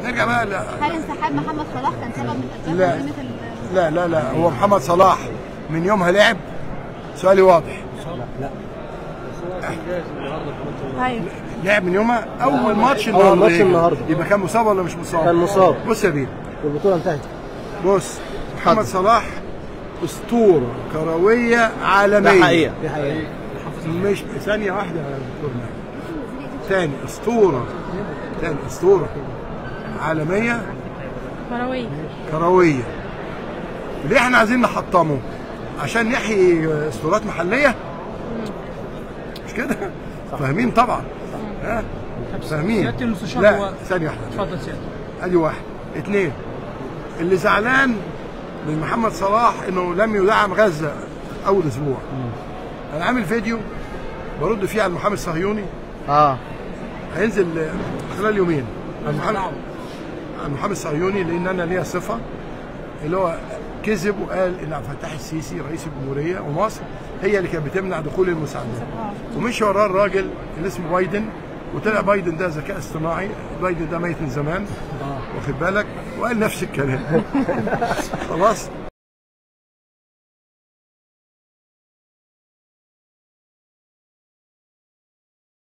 نرجع بقى لا هل انسحاب محمد صلاح كان سبب من اسباب لا. هزيمه ال- لا لا, لا هو محمد صلاح من يومها لعب سؤالي واضح ايوه لعب من يومها اول ماتش أول النهارده ماتش يجي. النهاردة. يبقى كان مصاب ولا مش مصاب؟ كان مصاب. بص يا بيه والبطوله انتهت بص محمد صلاح اسطوره كرويه عالميه ده حقيقه دي حقيقه مش ثانية واحدة يا دكتور ماهر. تاني اسطورة تاني اسطورة عالمية كرويه كروية ليه احنا عايزين نحطمه؟ عشان نحيي اسطورات محلية؟ مش كده؟ فاهمين طبعا ها؟ فاهمين سيادة المستشار لا هو- ثانية واحدة اتفضل سيادة ادي واحد اثنين اللي زعلان من محمد صلاح انه لم يدعم غزه اول اسبوع انا عامل فيديو برد فيه على المحامي الصهيوني اه هينزل خلال يومين عن محمد عن محمد الصهيوني لان انا ليا صفه اللي هو كذب وقال ان عبد الفتاح السيسي رئيس الجمهوريه ومصر هي اللي كانت بتمنع دخول المساعدات ومشي وراه الراجل اللي اسمه بايدن وطلع بايدن ده ذكاء اصطناعي بايدن ده ميت من زمان واخد بالك وقال نفس الكلام خلاص